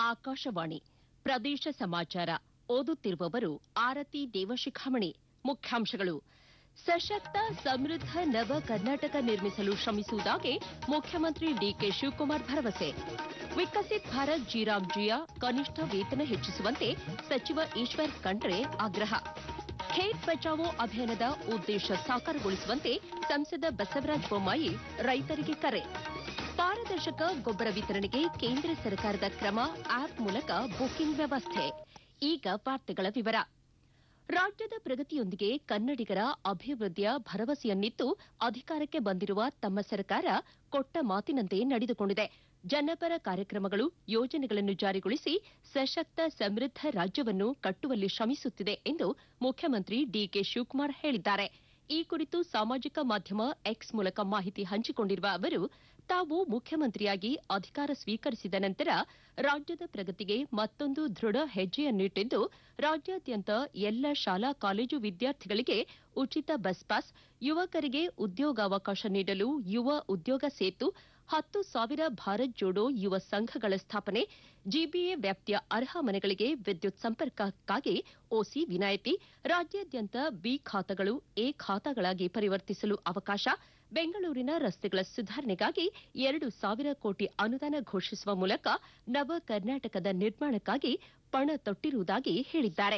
ಆಕಾಶವಾಣಿ ಪ್ರದೇಶ ಸಮಾಚಾರ ಓದುತ್ತಿರುವವರು ಆರತಿ ದೇವಶಿಖಾಮಣಿ ಮುಖ್ಯಾಂಶಗಳು ಸಶಕ್ತ ಸಮೃದ್ಧ ನವ ಕರ್ನಾಟಕ ನಿರ್ಮಿಸಲು ಶ್ರಮಿಸುವುದಾಗಿ ಮುಖ್ಯಮಂತ್ರಿ ಡಿಕೆ ಶಿವಕುಮಾರ್ ಭರವಸೆ ವಿಕಸಿತ್ ಭಾರತ್ ಜಿರಾಮ್ ಜಿಯಾ ಕನಿಷ್ಠ ವೇತನ ಹೆಚ್ಚಿಸುವಂತೆ ಸಚಿವ ಈಶ್ವರ್ ಖಂಡ್ರೆ ಆಗ್ರಹ ಖೇತ್ ಬಚಾವೋ ಅಭಿಯಾನದ ಉದ್ದೇಶ ಸಾಕಾರಗೊಳಿಸುವಂತೆ ಸಂಸದ ಬಸವರಾಜ ಬೊಮ್ಮಾಯಿ ರೈತರಿಗೆ ಕರೆ ಪಾರದರ್ಶಕ ಗೊಬ್ಬರ ವಿತರಣೆಗೆ ಕೇಂದ್ರ ಸರ್ಕಾರದ ಕ್ರಮ ಆಪ್ ಮೂಲಕ ಬುಕಿಂಗ್ ವ್ಯವಸ್ಥೆ ಈಗ ವಾರ್ತೆಗಳ ವಿವರ ರಾಜ್ಯದ ಪ್ರಗತಿಯೊಂದಿಗೆ ಕನ್ನಡಿಗರ ಅಭಿವೃದ್ಧಿಯ ಭರವಸೆಯನ್ನಿತ್ತು ಅಧಿಕಾರಕ್ಕೆ ಬಂದಿರುವ ತಮ್ಮ ಸರ್ಕಾರ ಕೊಟ್ಟ ಮಾತಿನಂತೆ ನಡೆದುಕೊಂಡಿದೆ ಜನಪರ ಕಾರ್ಯಕ್ರಮಗಳು ಯೋಜನೆಗಳನ್ನು ಜಾರಿಗೊಳಿಸಿ ಸಶಕ್ತ ಸಮೃದ್ಧ ರಾಜ್ಯವನ್ನು ಕಟ್ಟುವಲ್ಲಿ ಶ್ರಮಿಸುತ್ತಿದೆ ಎಂದು ಮುಖ್ಯಮಂತ್ರಿ ಡಿಕೆ ಶಿವಕುಮಾರ್ ಹೇಳಿದ್ದಾರೆ ಈ ಕುರಿತು ಸಾಮಾಜಿಕ ಮಾಧ್ಯಮ ಎಕ್ಸ್ ಮೂಲಕ ಮಾಹಿತಿ ಹಂಚಿಕೊಂಡಿರುವ ಅವರು ತಾವು ಮುಖ್ಯಮಂತ್ರಿಯಾಗಿ ಅಧಿಕಾರ ಸ್ವೀಕರಿಸಿದ ನಂತರ ರಾಜ್ಯದ ಪ್ರಗತಿಗೆ ಮತ್ತೊಂದು ದೃಢ ಹೆಜ್ಜೆಯನ್ನಿಟ್ಟಿದ್ದು ರಾಜ್ಯಾದ್ಯಂತ ಎಲ್ಲ ಶಾಲಾ ಕಾಲೇಜು ವಿದ್ಯಾರ್ಥಿಗಳಿಗೆ ಉಚಿತ ಬಸ್ ಪಾಸ್ ಯುವಕರಿಗೆ ಉದ್ಯೋಗಾವಕಾಶ ನೀಡಲು ಯುವ ಉದ್ಯೋಗ ಸೇತು ಹತ್ತು ಸಾವಿರ ಭಾರತ್ ಜೋಡೋ ಯುವ ಸಂಘಗಳ ಸ್ಥಾಪನೆ ಜಿಬಿಎ ವ್ಯಾಪ್ತಿಯ ಅರ್ಹ ಮನೆಗಳಿಗೆ ವಿದ್ಯುತ್ ಸಂಪರ್ಕಕ್ಕಾಗಿ ಒಸಿ ವಿನಾಯಿತಿ ರಾಜ್ಯಾದ್ಯಂತ ಬಿ ಖಾತಾಗಳು ಎ ಖಾತಾಗಳಾಗಿ ಪರಿವರ್ತಿಸಲು ಅವಕಾಶ ಬೆಂಗಳೂರಿನ ರಸ್ತೆಗಳ ಸುಧಾರಣೆಗಾಗಿ ಎರಡು ಸಾವಿರ ಕೋಟಿ ಅನುದಾನ ಘೋಷಿಸುವ ಮೂಲಕ ನವ ಕರ್ನಾಟಕದ ನಿರ್ಮಾಣಕ್ಕಾಗಿ ಪಣ ತೊಟ್ಟಿರುವುದಾಗಿ ಹೇಳಿದ್ದಾರೆ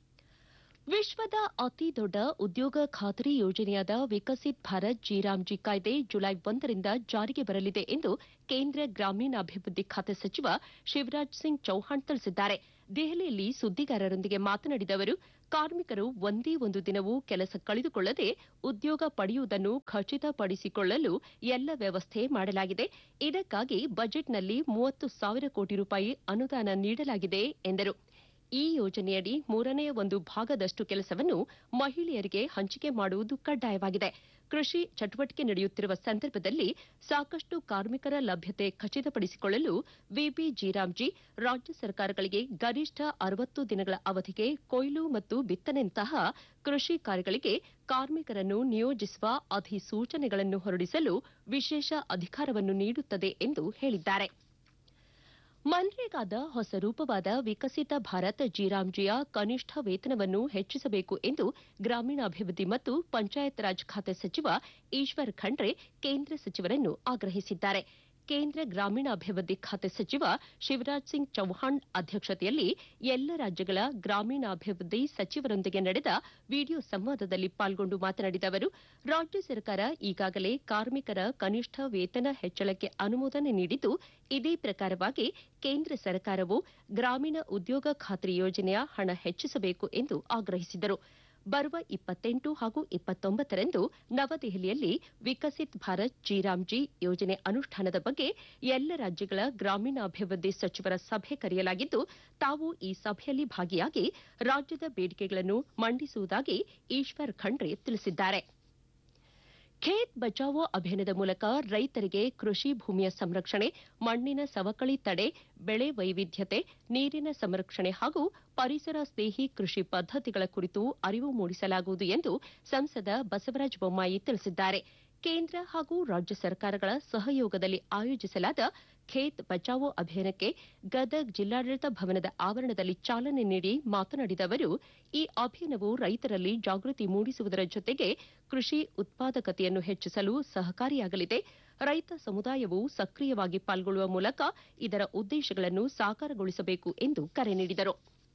ವಿಶ್ವದ ಅತಿ ದೊಡ್ಡ ಉದ್ಯೋಗ ಖಾತರಿ ಯೋಜನೆಯಾದ ವಿಕಸಿತ್ ಭಾರತ್ ಜಿರಾಮ್ಜಿ ಕಾಯ್ದೆ ಜುಲೈ ಒಂದರಿಂದ ಜಾರಿಗೆ ಬರಲಿದೆ ಎಂದು ಕೇಂದ್ರ ಗ್ರಾಮೀಣಾಭಿವೃದ್ಧಿ ಖಾತೆ ಸಚಿವ ಶಿವರಾಜ್ ಸಿಂಗ್ ಚೌಹಾಣ್ ತಿಳಿಸಿದ್ದಾರೆ ದೆಹಲಿಯಲ್ಲಿ ಸುದ್ದಿಗಾರರೊಂದಿಗೆ ಮಾತನಾಡಿದ ಅವರು ಕಾರ್ಮಿಕರು ಒಂದೇ ಒಂದು ದಿನವೂ ಕೆಲಸ ಕಳೆದುಕೊಳ್ಳದೆ ಉದ್ಯೋಗ ಪಡೆಯುವುದನ್ನು ಖಚಿತಪಡಿಸಿಕೊಳ್ಳಲು ಎಲ್ಲ ವ್ಯವಸ್ಥೆ ಮಾಡಲಾಗಿದೆ ಇದಕ್ಕಾಗಿ ಬಜೆಟ್ನಲ್ಲಿ ಮೂವತ್ತು ಸಾವಿರ ಕೋಟಿ ರೂಪಾಯಿ ಅನುದಾನ ನೀಡಲಾಗಿದೆ ಎಂದರು ಈ ಯೋಜನೆಯಡಿ ಮೂರನೇ ಒಂದು ಭಾಗದಷ್ಟು ಕೆಲಸವನ್ನು ಮಹಿಳೆಯರಿಗೆ ಹಂಚಿಕೆ ಮಾಡುವುದು ಕಡ್ಡಾಯವಾಗಿದೆ ಕೃಷಿ ಚಟುವಟಿಕೆ ನಡೆಯುತ್ತಿರುವ ಸಂದರ್ಭದಲ್ಲಿ ಸಾಕಷ್ಟು ಕಾರ್ಮಿಕರ ಲಭ್ಯತೆ ಖಚಿತಪಡಿಸಿಕೊಳ್ಳಲು ವಿಬಿ ಜಿರಾಮ್ಜಿ ರಾಜ್ಯ ಸರ್ಕಾರಗಳಿಗೆ ಗರಿಷ್ಠ ಅರವತ್ತು ದಿನಗಳ ಅವಧಿಗೆ ಕೊಯ್ಲು ಮತ್ತು ಬಿತ್ತನೆಯಂತಹ ಕೃಷಿ ಕಾರ್ಯಗಳಿಗೆ ಕಾರ್ಮಿಕರನ್ನು ನಿಯೋಜಿಸುವ ಅಧಿಸೂಚನೆಗಳನ್ನು ಹೊರಡಿಸಲು ವಿಶೇಷ ಅಧಿಕಾರವನ್ನು ನೀಡುತ್ತದೆ ಎಂದು ಹೇಳಿದ್ದಾರೆ ಮನ್ರೇಗಾದ ಹೊಸ ರೂಪವಾದ ವಿಕಸಿತ ಭಾರತ್ ಜಿರಾಮ್ಜಿಯ ಕನಿಷ್ಠ ವೇತನವನ್ನು ಹೆಚ್ಚಿಸಬೇಕು ಎಂದು ಗ್ರಾಮೀಣಾಭಿವೃದ್ಧಿ ಮತ್ತು ಪಂಚಾಯತ್ ರಾಜ್ ಖಾತೆ ಸಚಿವ ಈಶ್ವರ್ ಖಂಡ್ರೆ ಕೇಂದ್ರ ಸಚಿವರನ್ನು ಆಗ್ರಹಿಸಿದ್ದಾರೆ ಕೇಂದ್ರ ಗ್ರಾಮೀಣಾಭಿವೃದ್ಧಿ ಖಾತೆ ಸಚಿವ ಶಿವರಾಜ್ ಸಿಂಗ್ ಚೌಹಾಣ್ ಅಧ್ಯಕ್ಷತೆಯಲ್ಲಿ ಎಲ್ಲ ರಾಜ್ಯಗಳ ಗ್ರಾಮೀಣಾಭಿವೃದ್ಧಿ ಸಚಿವರೊಂದಿಗೆ ನಡೆದ ವಿಡಿಯೋ ಸಂವಾದದಲ್ಲಿ ಪಾಲ್ಗೊಂಡು ಮಾತನಾಡಿದ ಅವರು ರಾಜ್ಯ ಸರ್ಕಾರ ಈಗಾಗಲೇ ಕಾರ್ಮಿಕರ ಕನಿಷ್ಠ ವೇತನ ಹೆಚ್ಚಳಕ್ಕೆ ಅನುಮೋದನೆ ನೀಡಿದ್ದು ಇದೇ ಪ್ರಕಾರವಾಗಿ ಕೇಂದ್ರ ಸರ್ಕಾರವು ಗ್ರಾಮೀಣ ಉದ್ಯೋಗ ಖಾತ್ರಿ ಯೋಜನೆಯ ಹಣ ಹೆಚ್ಚಿಸಬೇಕು ಎಂದು ಆಗ್ರಹಿಸಿದರು ಬರುವ ಇಪ್ಪತ್ತೆಂಟು ಹಾಗೂ ಇಪ್ಪತ್ತೊಂಬತ್ತರಂದು ನವದೆಹಲಿಯಲ್ಲಿ ವಿಕಸಿತ್ ಭಾರತ್ ಜಿರಾಮ್ಜಿ ಯೋಜನೆ ಅನುಷ್ಠಾನದ ಬಗ್ಗೆ ಎಲ್ಲ ರಾಜ್ಯಗಳ ಗ್ರಾಮೀಣಾಭಿವೃದ್ಧಿ ಸಚಿವರ ಸಭೆ ಕರೆಯಲಾಗಿದ್ದು ತಾವು ಈ ಸಭೆಯಲ್ಲಿ ಭಾಗಿಯಾಗಿ ರಾಜ್ಯದ ಬೇಡಿಕೆಗಳನ್ನು ಮಂಡಿಸುವುದಾಗಿ ಈಶ್ವರ್ ಖಂಡ್ರೆ ತಿಳಿಸಿದ್ದಾರೆ ಖೇತ್ ಬಚಾವೋ ಅಭಿಯಾನದ ಮೂಲಕ ರೈತರಿಗೆ ಕೃಷಿ ಭೂಮಿಯ ಸಂರಕ್ಷಣೆ ಮಣ್ಣಿನ ಸವಕಳಿ ತಡೆ ಬೆಳೆ ವೈವಿಧ್ಯತೆ ನೀರಿನ ಸಂರಕ್ಷಣೆ ಹಾಗೂ ಪರಿಸರ ಸ್ನೇಹಿ ಕೃಷಿ ಪದ್ದತಿಗಳ ಕುರಿತು ಅರಿವು ಮೂಡಿಸಲಾಗುವುದು ಎಂದು ಸಂಸದ ಬಸವರಾಜ ಬೊಮ್ಮಾಯಿ ತಿಳಿಸಿದ್ದಾರೆ ಕೇಂದ್ರ ಹಾಗೂ ರಾಜ್ಯ ಸರ್ಕಾರಗಳ ಸಹಯೋಗದಲ್ಲಿ ಆಯೋಜಿಸಲಾದ ಖೇತ್ ಬಚಾವೋ ಅಭಿಯಾನಕ್ಕೆ ಗದಗ್ ಜಿಲ್ಲಾಡಳಿತ ಭವನದ ಆವರಣದಲ್ಲಿ ಚಾಲನೆ ನೀಡಿ ಮಾತನಾಡಿದ ಅವರು ಈ ಅಭಿಯಾನವು ರೈತರಲ್ಲಿ ಜಾಗೃತಿ ಮೂಡಿಸುವುದರ ಜೊತೆಗೆ ಕೃಷಿ ಉತ್ಪಾದಕತೆಯನ್ನು ಹೆಚ್ಚಿಸಲು ಸಹಕಾರಿಯಾಗಲಿದೆ ರೈತ ಸಮುದಾಯವು ಸಕ್ರಿಯವಾಗಿ ಪಾಲ್ಗೊಳ್ಳುವ ಮೂಲಕ ಇದರ ಉದ್ದೇಶಗಳನ್ನು ಸಾಕಾರಗೊಳಿಸಬೇಕು ಎಂದು ಕರೆ ನೀಡಿದರು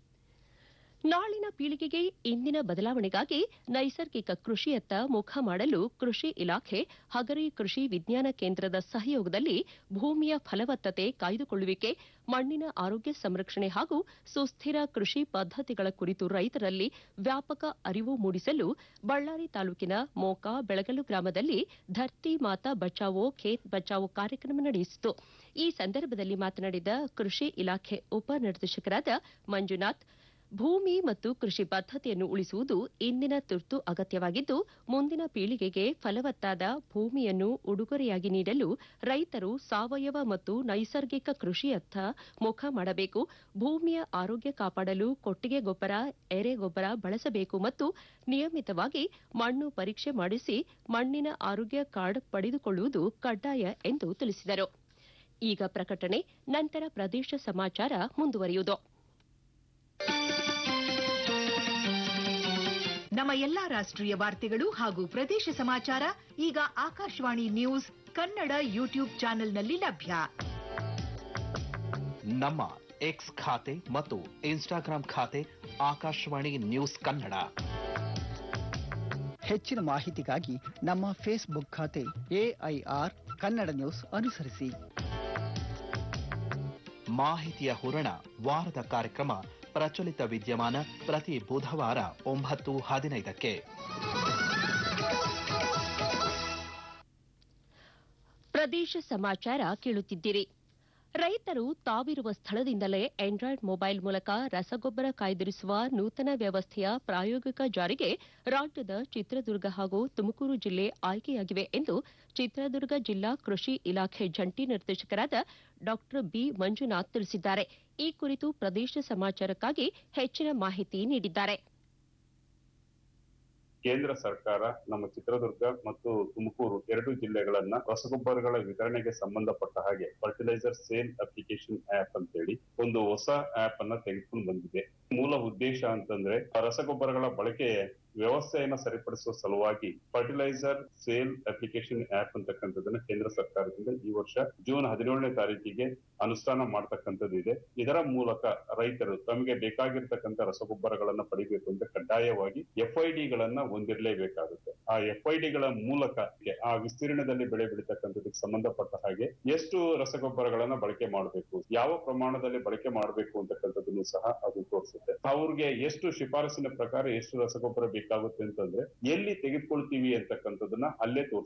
ನಾಳಿನ ಪೀಳಿಗೆಗೆ ಇಂದಿನ ಬದಲಾವಣೆಗಾಗಿ ನೈಸರ್ಗಿಕ ಕೃಷಿಯತ್ತ ಮುಖ ಮಾಡಲು ಕೃಷಿ ಇಲಾಖೆ ಹಗರಿ ಕೃಷಿ ವಿಜ್ಞಾನ ಕೇಂದ್ರದ ಸಹಯೋಗದಲ್ಲಿ ಭೂಮಿಯ ಫಲವತ್ತತೆ ಕಾಯ್ದುಕೊಳ್ಳುವಿಕೆ ಮಣ್ಣಿನ ಆರೋಗ್ಯ ಸಂರಕ್ಷಣೆ ಹಾಗೂ ಸುಸ್ಥಿರ ಕೃಷಿ ಪದ್ದತಿಗಳ ಕುರಿತು ರೈತರಲ್ಲಿ ವ್ಯಾಪಕ ಅರಿವು ಮೂಡಿಸಲು ಬಳ್ಳಾರಿ ತಾಲೂಕಿನ ಮೋಕಾ ಬೆಳಗಲು ಗ್ರಾಮದಲ್ಲಿ ಧರ್ತಿ ಮಾತಾ ಬಚಾವೋ ಖೇತ್ ಬಚಾವೋ ಕಾರ್ಯಕ್ರಮ ನಡೆಯಿತು ಈ ಸಂದರ್ಭದಲ್ಲಿ ಮಾತನಾಡಿದ ಕೃಷಿ ಇಲಾಖೆ ಉಪ ನಿರ್ದೇಶಕರಾದ ಮಂಜುನಾಥ್ ಭೂಮಿ ಮತ್ತು ಕೃಷಿ ಪದ್ದತಿಯನ್ನು ಉಳಿಸುವುದು ಇಂದಿನ ತುರ್ತು ಅಗತ್ಯವಾಗಿದ್ದು ಮುಂದಿನ ಪೀಳಿಗೆಗೆ ಫಲವತ್ತಾದ ಭೂಮಿಯನ್ನು ಉಡುಗೊರೆಯಾಗಿ ನೀಡಲು ರೈತರು ಸಾವಯವ ಮತ್ತು ನೈಸರ್ಗಿಕ ಕೃಷಿಯತ್ತ ಮುಖ ಮಾಡಬೇಕು ಭೂಮಿಯ ಆರೋಗ್ಯ ಕಾಪಾಡಲು ಕೊಟ್ಟಿಗೆ ಗೊಬ್ಬರ ಎರೆಗೊಬ್ಬರ ಬಳಸಬೇಕು ಮತ್ತು ನಿಯಮಿತವಾಗಿ ಮಣ್ಣು ಪರೀಕ್ಷೆ ಮಾಡಿಸಿ ಮಣ್ಣಿನ ಆರೋಗ್ಯ ಕಾರ್ಡ್ ಪಡೆದುಕೊಳ್ಳುವುದು ಕಡ್ಡಾಯ ಎಂದು ತಿಳಿಸಿದರು ಈಗ ಪ್ರಕಟಣೆ ನಂತರ ಪ್ರದೇಶ ಸಮಾಚಾರ ಮುಂದುವರಿಯುವುದು ನಮ್ಮ ಎಲ್ಲಾ ರಾಷ್ಟ್ರೀಯ ವಾರ್ತೆಗಳು ಹಾಗೂ ಪ್ರದೇಶ ಸಮಾಚಾರ ಈಗ ಆಕಾಶವಾಣಿ ನ್ಯೂಸ್ ಕನ್ನಡ ಯೂಟ್ಯೂಬ್ ಚಾನೆಲ್ನಲ್ಲಿ ಲಭ್ಯ ನಮ್ಮ ಎಕ್ಸ್ ಖಾತೆ ಮತ್ತು ಇನ್ಸ್ಟಾಗ್ರಾಂ ಖಾತೆ ಆಕಾಶವಾಣಿ ನ್ಯೂಸ್ ಕನ್ನಡ ಹೆಚ್ಚಿನ ಮಾಹಿತಿಗಾಗಿ ನಮ್ಮ ಫೇಸ್ಬುಕ್ ಖಾತೆ ಎಐಆರ್ ಕನ್ನಡ ನ್ಯೂಸ್ ಅನುಸರಿಸಿ ಮಾಹಿತಿಯ ಹೂರಣ ವಾರದ ಕಾರ್ಯಕ್ರಮ ಪ್ರಚಲಿತ ವಿದ್ಯಮಾನ ಪ್ರತಿ ಬುಧವಾರ ಒಂಬತ್ತು ಹದಿನೈದಕ್ಕೆ ಪ್ರದೇಶ ಸಮಾಚಾರ ಕೇಳುತ್ತಿದ್ದೀರಿ ರೈತರು ತಾವಿರುವ ಸ್ಥಳದಿಂದಲೇ ಆಂಡ್ರಾಯ್ಡ್ ಮೊಬೈಲ್ ಮೂಲಕ ರಸಗೊಬ್ಬರ ಕಾಯ್ದಿರಿಸುವ ನೂತನ ವ್ಯವಸ್ಥೆಯ ಪ್ರಾಯೋಗಿಕ ಜಾರಿಗೆ ರಾಜ್ಯದ ಚಿತ್ರದುರ್ಗ ಹಾಗೂ ತುಮಕೂರು ಜಿಲ್ಲೆ ಆಯ್ಕೆಯಾಗಿವೆ ಎಂದು ಚಿತ್ರದುರ್ಗ ಜಿಲ್ಲಾ ಕೃಷಿ ಇಲಾಖೆ ಜಂಟಿ ನಿರ್ದೇಶಕರಾದ ಡಾ ಬಿ ಮಂಜುನಾಥ್ ತಿಳಿಸಿದ್ದಾರೆ ಈ ಕುರಿತು ಪ್ರದೇಶ ಸಮಾಚಾರಕ್ಕಾಗಿ ಹೆಚ್ಚಿನ ಮಾಹಿತಿ ನೀಡಿದ್ದಾರೆ ಕೇಂದ್ರ ಸರ್ಕಾರ ನಮ್ಮ ಚಿತ್ರದುರ್ಗ ಮತ್ತು ತುಮಕೂರು ಎರಡು ಜಿಲ್ಲೆಗಳನ್ನ ರಸಗೊಬ್ಬರಗಳ ವಿತರಣೆಗೆ ಸಂಬಂಧಪಟ್ಟ ಹಾಗೆ ಫರ್ಟಿಲೈಸರ್ ಸೇಲ್ ಅಪ್ಲಿಕೇಶನ್ ಆಪ್ ಅಂತ ಹೇಳಿ ಒಂದು ಹೊಸ ಆಪ್ ಅನ್ನ ತೆಗೆದುಕೊಂಡು ಬಂದಿದೆ ಮೂಲ ಉದ್ದೇಶ ಅಂತಂದ್ರೆ ರಸಗೊಬ್ಬರಗಳ ಬಳಕೆ ವ್ಯವಸ್ಥೆಯನ್ನ ಸರಿಪಡಿಸುವ ಸಲುವಾಗಿ ಫರ್ಟಿಲೈಸರ್ ಸೇಲ್ ಅಪ್ಲಿಕೇಶನ್ ಆಪ್ ಅಂತಕ್ಕಂಥದ್ದನ್ನ ಕೇಂದ್ರ ಸರ್ಕಾರದಿಂದ ಈ ವರ್ಷ ಜೂನ್ ಹದಿನೇಳನೇ ತಾರೀಕಿಗೆ ಅನುಷ್ಠಾನ ಮಾಡ್ತಕ್ಕಂಥದ್ದು ಇದೆ ಇದರ ಮೂಲಕ ರೈತರು ತಮಗೆ ಬೇಕಾಗಿರ್ತಕ್ಕಂಥ ರಸಗೊಬ್ಬರಗಳನ್ನ ಪಡಿಬೇಕು ಅಂತ ಕಡ್ಡಾಯವಾಗಿ ಎಫ್ಐಡಿ ಗಳನ್ನ ಹೊಂದಿರಲೇಬೇಕಾಗುತ್ತೆ ಆ ಎಫ್ಐಡಿ ಗಳ ಮೂಲಕ ಆ ವಿಸ್ತೀರ್ಣದಲ್ಲಿ ಬೆಳೆ ಬೆಳೀತಕ್ಕಂಥದಕ್ಕೆ ಸಂಬಂಧಪಟ್ಟ ಹಾಗೆ ಎಷ್ಟು ರಸಗೊಬ್ಬರಗಳನ್ನ ಬಳಕೆ ಮಾಡಬೇಕು ಯಾವ ಪ್ರಮಾಣದಲ್ಲಿ ಬಳಕೆ ಮಾಡಬೇಕು ಅಂತಕ್ಕಂಥದ್ದನ್ನು ಸಹ ಅದು ತೋರಿಸುತ್ತೆ ಅವ್ರಿಗೆ ಎಷ್ಟು ಶಿಫಾರಸಿನ ಪ್ರಕಾರ ಎಷ್ಟು ರಸಗೊಬ್ಬರ ಬೇಕಾಗುತ್ತೆ ಅಂತಂದ್ರೆ ಎಲ್ಲಿ ತೆಗೆದುಕೊಳ್ತೀವಿ ಅಂತಕ್ಕಂಥದ್ದನ್ನ ಅಲ್ಲೇ ತೋರಿಸುತ್ತೆ